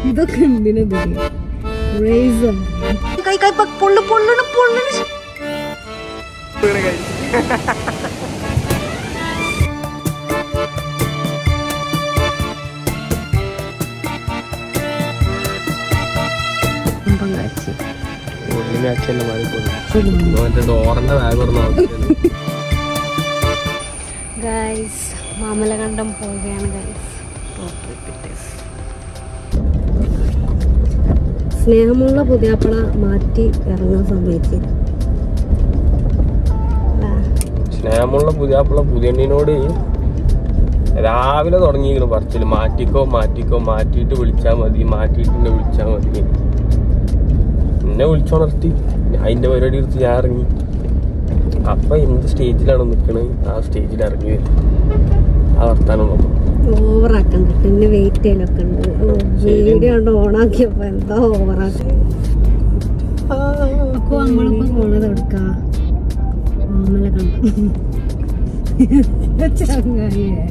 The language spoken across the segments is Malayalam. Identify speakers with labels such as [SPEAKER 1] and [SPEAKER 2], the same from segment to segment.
[SPEAKER 1] ഇതൊക്കെ എന്തിനാ റേസർ കൈ കൈ പ- പൊള്ളു പൊള്ളണ പൊള്ളണ കുമ്പം കാച്ചി
[SPEAKER 2] ഉള്ളിനെ അച്ഛൻ്റെ മാറി പോകുന്നു മറ്റേ ഡോറിന്റെ ബാഗ് പറഞ്ഞ
[SPEAKER 1] ഗൈസ് മാമലകണ്ഠം പോവുകയാണ് ഗൈസ് സ്നേഹമുള്ള പുതിയാപ്പള മാറ്റി ഇറങ്ങാൻ സമ്മതിച്ചില്ല
[SPEAKER 2] സ്നേഹമുള്ള പുതിയാപ്പിള പുതിയണ്ണിനോട് രാവിലെ തുടങ്ങിയിരുന്നു പറച്ചില് മാറ്റിക്കോ മാറ്റിക്കോ മാറ്റിയിട്ട് വിളിച്ചാൽ മതി മാറ്റിയിട്ട് എന്നെ വിളിച്ചാൽ മതി എന്നെ വിളിച്ചോണർത്തി അതിന്റെ പരിപാടി എടുത്ത് ഞാൻ ഇറങ്ങി അപ്പൊ എന്ത് സ്റ്റേജിലാണ് നിൽക്കണത് ആ സ്റ്റേജിൽ ഇറങ്ങി വരും ആ വർത്താനം നോക്കും
[SPEAKER 1] ഓവറാക്കണ്ട പിന്നെ വെയിറ്റ് ചെയ്യലൊക്കെ ഉണ്ട് വീഡിയോ കൊണ്ട് ഓണാക്കിയപ്പോ എന്താ ഓവറാക്കി അപ്പൊ നമ്മളിപ്പോ പോണത് എടുക്കാ മാമലകണ്ഠം ചങ്ങായിയെ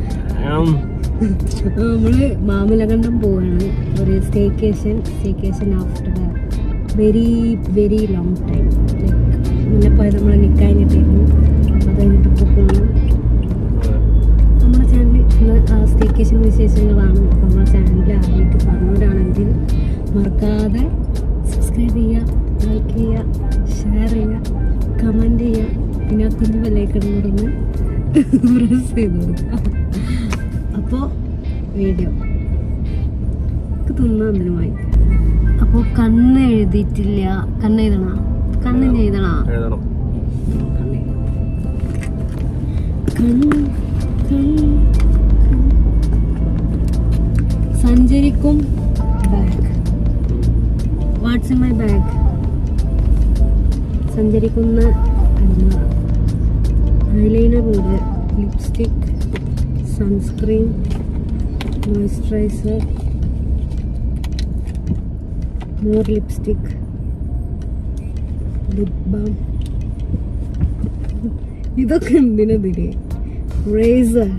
[SPEAKER 1] നമ്മള് മാമലകണ്ഠം പോവാണ് ഒരു staycation staycation after very very long time like മുന്നേ പോയത് നമ്മൾ നിൽക്കാനിട്ടായിരുന്നു അത് കഴിഞ്ഞിട്ട് ഇപ്പോൾ പോകണം നമ്മുടെ ചാനൽ സ്റ്റേക്കേഷൻ വിശേഷങ്ങളാണ് നമ്മുടെ ചാനലിൽ ആദ്യമായിട്ട് പറഞ്ഞവരാണെങ്കിൽ മറക്കാതെ സബ്സ്ക്രൈബ് ചെയ്യുക ലൈക്ക് ചെയ്യുക ഷെയർ ചെയ്യുക കമൻറ്റ് ചെയ്യുക പിന്നെ ആ കുഞ്ഞു ബെല്ലൈക്കണിലൂടെ പ്രസ് ചെയ്ത് കൊടുക്കുക അപ്പോൾ വീഡിയോ തിന്നാൻ എന്തിനുമായി അപ്പോൾ കണ്ണ് എഴുതിയിട്ടില്ല കണ്ണ് എഴുതണ കണ്ണിന് എഴുതണ
[SPEAKER 2] എഴുതണം
[SPEAKER 1] കണ്ണ് കണ്ണ് സഞ്ചരിക്കും bag what's in my bag സഞ്ചരിക്കുന്ന അൽമാറ ഐലൈനർ ഉണ്ട് lipstick sunscreen moisturiser more lipstick lip balm ഇതൊക്കെ എന്തിനതില് റേസർ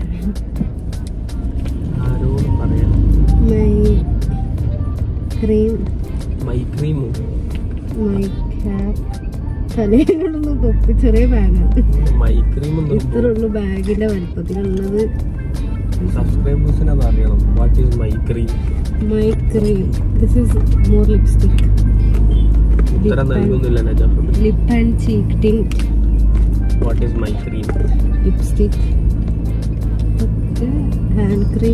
[SPEAKER 2] ആരോട് പറയാം
[SPEAKER 1] മൈ ക്രീം
[SPEAKER 2] മൈ ക്രീമോ
[SPEAKER 1] മൈ ക്യാപ് തലയിലുള്ളൊന്നും തൊപ്പി ചെറിയ ബാഗാണ്
[SPEAKER 2] മൈ ക്രീം
[SPEAKER 1] ഇത്ര ഉള്ളു ബാഗിന്റെ വലുപ്പത്തിലുള്ളത്
[SPEAKER 2] സബ്സ്ക്രൈബേഴ്സിന് അത് അറിയണം what is my cream
[SPEAKER 1] my cream this is more lipstick
[SPEAKER 2] ഉത്തരം നൽകുന്നില്ല Najaf
[SPEAKER 1] lip and cheek tint
[SPEAKER 2] what is my cream
[SPEAKER 1] lipstick hand cream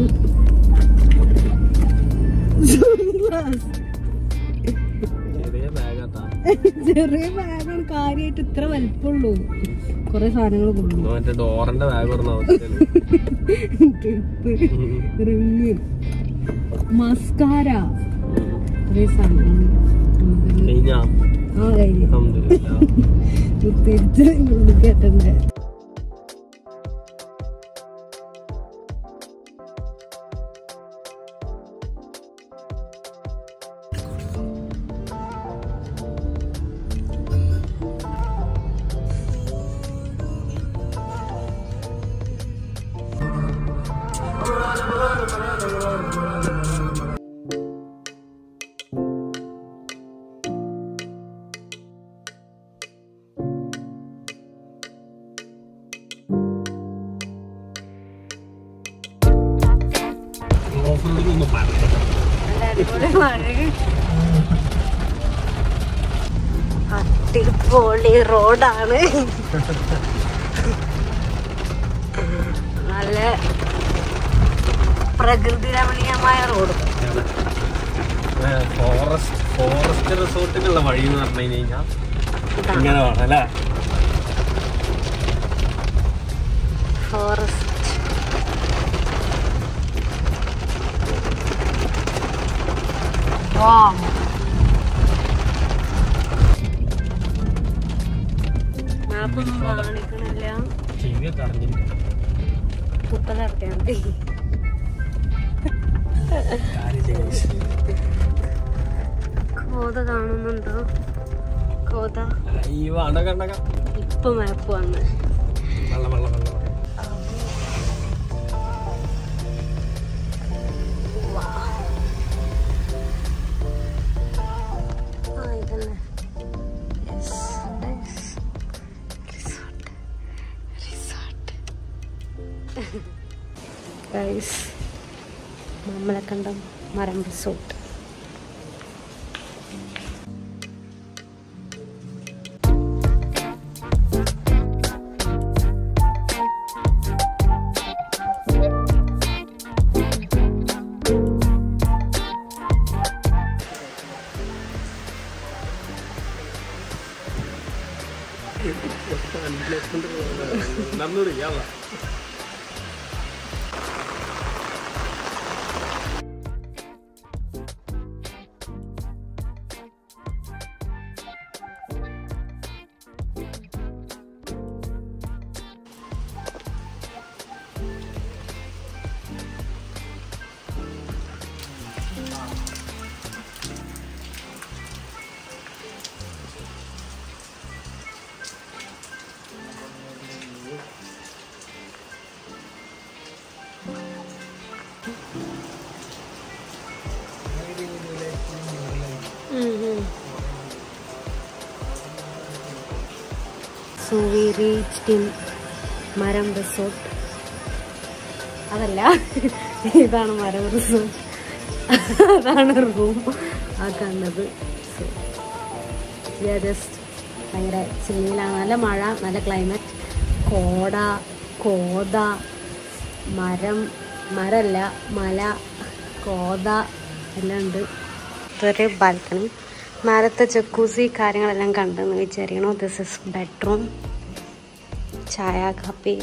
[SPEAKER 2] ചെറിയ ബാഗാത്താ
[SPEAKER 1] ചെറിയ ബാഗാണ് കാര്യമായിട്ട് ഇത്ര വലിപ്പമുള്ളൂ കുറെ സാധനങ്ങൾ കൊണ്ടു
[SPEAKER 2] മറ്റേ ഡോറിന്റെ ബാഗ് പറഞ്ഞ അവസ്ഥയാണ്
[SPEAKER 1] റിങ് മസ്കാര കുറെ സാധനങ്ങൾ നമുക്കൊരു-
[SPEAKER 2] കഴിഞ്ഞാ
[SPEAKER 1] ആ കഴിഞ്ഞു
[SPEAKER 2] അൽഹംദുലില്ലാ.
[SPEAKER 1] തിരിച്ച് ഇങ്ങോട്ട് കേട്ടണ്ടേ
[SPEAKER 2] ഓഫറിൽ ഒന്ന് പറയാം
[SPEAKER 1] അടിപൊളി റോഡാണ് നല്ല പ്രകൃതി രമണീയമായ റോഡ്
[SPEAKER 2] ഫോറസ്റ്റ് ഫോറസ്റ്റ് റിസോർട്ടിനുള്ള വഴി എന്ന് പറഞ്ഞു കഴിഞ്ഞാൽ ഇങ്ങനെ വേണം അല്ലേ
[SPEAKER 1] ഫോറസ്റ്റ് മാപ്പൊന്നും കാണിക്കണില്ല
[SPEAKER 2] ചെവിയൊക്കെ അറിഞ്ഞിരിക്കണം
[SPEAKER 1] കുത്തലിറക്കിയാൽ മതി കോത കാണുന്നുണ്ടോ കോത
[SPEAKER 2] ഈ വേണ്ട കണ്ടക
[SPEAKER 1] ഇപ്പൊ മാപ്പ് വന്ന്
[SPEAKER 2] വെള്ളം വെള്ളം വെള്ളം
[SPEAKER 1] guys Mamalakandam Maram resort so we reached in Maram resort അതല്ല ഇതാണ് മരം റിസോർട്ട് അതാണ് റൂം ആ കണ്ടത് സോ ജസ്റ്റ് ഭയങ്കര ചില്ലിലാണ് നല്ല മഴ നല്ല ക്ലൈമറ്റ് കോട കോത മരം മരല്ല മല കോത എല്ലാം ഉണ്ട് ഇതൊരു ബാൽക്കണി മേലത്തെ ജക്കൂസി കാര്യങ്ങളെല്ലാം കണ്ടെന്ന് വിചാരിക്കണു ദിസ് ഇസ് ബെഡ്റൂം ചായ കാപ്പി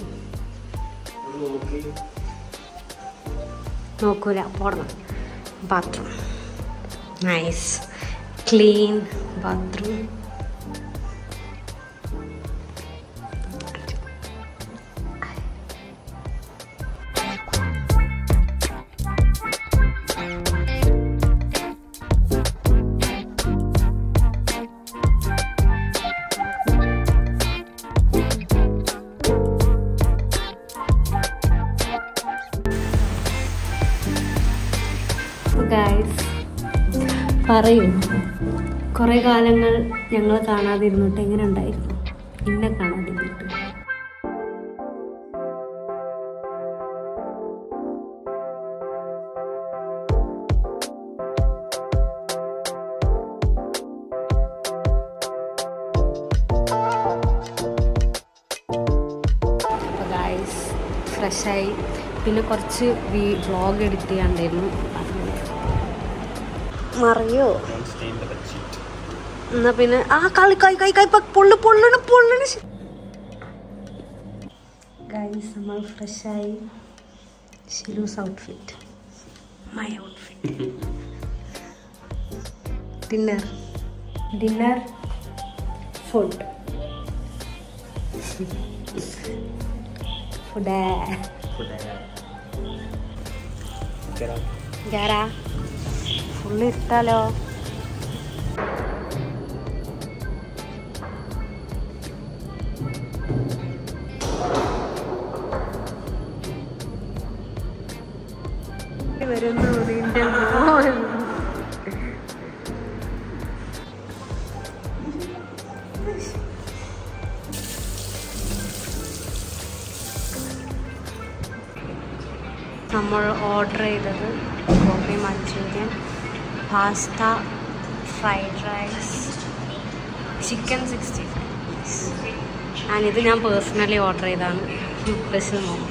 [SPEAKER 1] നോക്കൂല പോടണം bathroom nice clean bathroom guys പറയൂ കുറേ കാലങ്ങൾ ഞങ്ങൾ കാണാതിരുന്നിട്ട് എങ്ങനെ ഉണ്ടായിരുന്നു ഇന്നെ കാണാതിരുന്നിട്ട് അപ്പോൾ ഗായ്സ് ഫ്രഷായി പിന്നെ കുറച്ച് വ്ളോഗ് എഡിറ്റ് ചെയ്യാണ്ടായിരുന്നു അങ്ങനെ മറിയോ എന്നാ പിന്നെ ആ കളി കൈ കൈ കൈ പൊള്ളു പൊള്ളണ പൊള്ളണ ഗൈസ് നമ്മൾ ഫ്രഷായി ഷിലൂസ് outfit my outfit dinner dinner food food ഗാരാ ഫുള്ള് ഇട്ടാലോ വരുന്നു നിന്റെ മോൻ നമ്മൾ ഓർഡർ ചെയ്തത് gobi Manchurian pasta fried rice chicken sixty five ഞാനിത് ഞാൻ പേഴ്സണലി ഓർഡർ ചെയ്തതാണ് യുക്രസിൽ മോമോ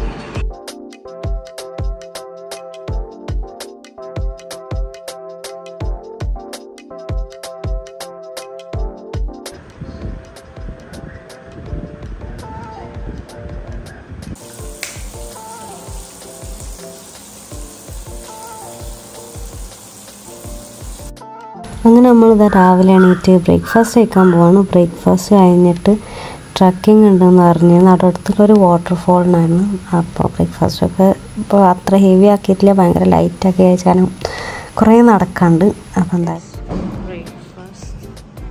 [SPEAKER 1] അങ്ങനെ നമ്മളിതാ രാവിലെ എണീറ്റ് ബ്രേക്ക്ഫാസ്റ്റ് കഴിക്കാൻ പോവാണ് ബ്രേക്ക്ഫാസ്റ്റ് കഴിഞ്ഞിട്ട് ട്രക്കിംഗ് ഉണ്ടെന്ന് അറിഞ്ഞിരുന്നു അവിടെ അടുത്തുള്ളൊരു വാട്ടർഫോളിനായിരുന്നു അപ്പോൾ ബ്രേക്ക്ഫാസ്റ്റൊക്കെ ഇപ്പോൾ അത്ര ഹെവി ആക്കിയിട്ടില്ല ഭയങ്കര ലൈറ്റാക്കി കഴിച്ചാലും കുറേ നടക്കാണ്ട് അപ്പോൾ എന്താ ബ്രേക്ക്ഫാസ്റ്റ്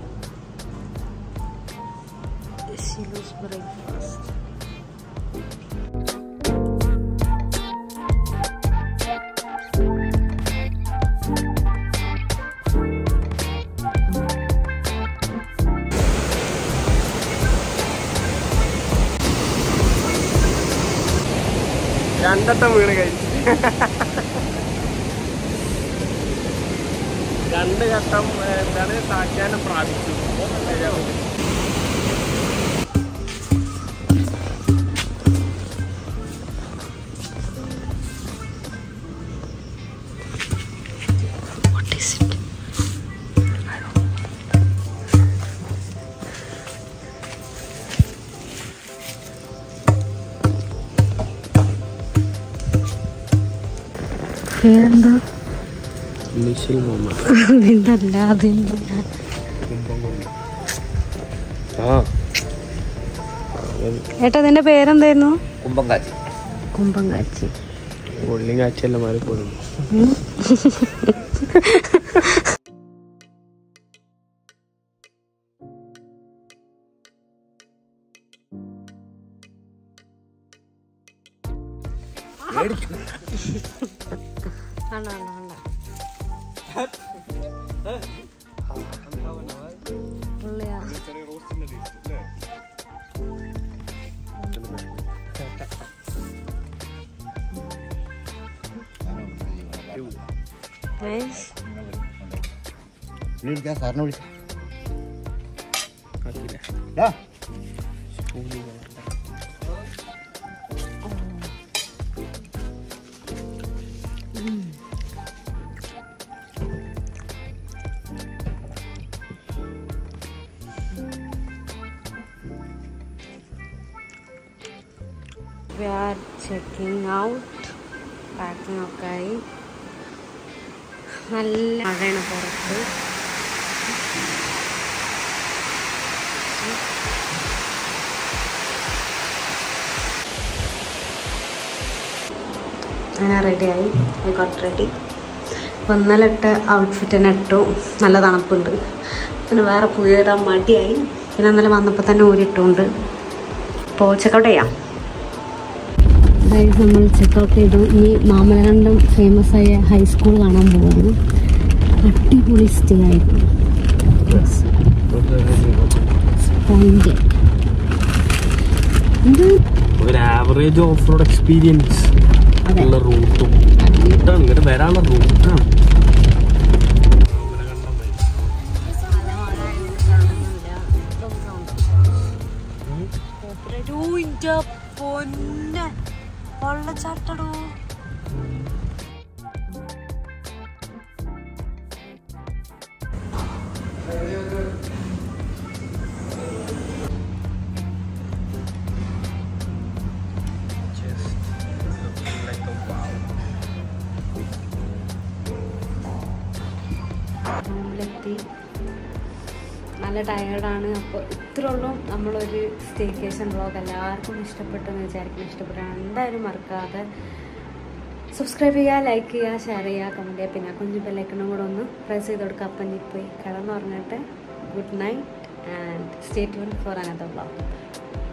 [SPEAKER 1] ബ്രേക്ക്ഫാസ്റ്റ്
[SPEAKER 2] രണ്ട് രണ്ടട്ടം വീണ് കഴിച്ചു രണ്ട് ഘട്ടം ഏ, എന്താണ് സാഖ്യാനം പ്രാപിച്ചു ശരിയാവും.
[SPEAKER 1] പേരെന്താ
[SPEAKER 2] മിഷിൽ മുഹമ്മദ്
[SPEAKER 1] അതിന്തല്ല അതില്ല
[SPEAKER 2] ആ
[SPEAKER 1] ഏട്ടാ ഇതിന്റെ പേരെന്തായിരുന്നു
[SPEAKER 2] കുമ്പങ്കാച്ചി
[SPEAKER 1] കുമ്പം കാച്ചി
[SPEAKER 2] ഉള്ളിയും കാച്ചല്ല മാറി പോകുന്നു
[SPEAKER 1] ആണോ ആണോ ആണോ പുള്ളിയാ Nice.
[SPEAKER 3] വിളിക്കാം സാറിനെ വിളിക്കാം ഡാ,
[SPEAKER 1] We are checking out. Packing ഒക്കെ ആയി നല്ല മഴയാണ് പുറത്ത് അങ്ങനെ റെഡിയായി ഐ ഗോട്ട് റെഡി അപ്പോൾ ഇന്നലെ ഇട്ട ഔട്ട്ഫിറ്റ് തന്നെ ഇട്ടു നല്ല തണുപ്പുണ്ട് പിന്നെ വേറെ പുതിയതാ മടിയായി പിന്നെ ഇന്നലെ വന്നപ്പോൾ തന്നെ ഊരിട്ടുണ്ട് അപ്പോൾ ചെക്കൗട്ട് ചെയ്യാം അതായത് നമ്മൾ ചെക്കൗട്ട് ചെയ്തു ഇനി മാമലകണ്ടം ഫേമസ് ആയ ഹൈസ്കൂൾ കാണാൻ പോകുന്നു അടിപൊളി സ്റ്റേ ആയിരുന്നു പോയിന്റ് ഇത്
[SPEAKER 2] ഒരു ആവറേജ് ഓഫ് റോഡ് എക്സ്പീരിയൻസ്
[SPEAKER 1] അതെ.
[SPEAKER 2] ഉള്ള റൂട്ടും റൂട്ടാണ് ഇങ്ങോട്ട് വരാനുള്ള റൂട്ടാണ്
[SPEAKER 1] പൊന്നെ വെള്ളച്ചാട്ടടോ റൂമിലെത്തി നല്ല ടയേർഡാണ് അപ്പോൾ ഇത്ര ഉള്ളൂ നമ്മളൊരു സ്റ്റേക്കേഷൻ വ്ളോഗ് എല്ലാവർക്കും ഇഷ്ടപ്പെട്ടെന്ന് വിചാരിക്കുന്നു ഇഷ്ടപ്പെട്ടാണ് എന്തായാലും മറക്കാതെ സബ്സ്ക്രൈബ് ചെയ്യുക ലൈക്ക് ചെയ്യുക ഷെയർ ചെയ്യുക കമൻറ്റ് ചെയ്യുക പിന്നെ കുഞ്ഞു ബെല്ലൈക്കണും കൂടെ ഒന്ന് പ്രസ് ചെയ്ത് കൊടുക്കുക അപ്പം ഇനി പോയി കിടന്നുറങ്ങട്ടെ good night and stay tune for another vlog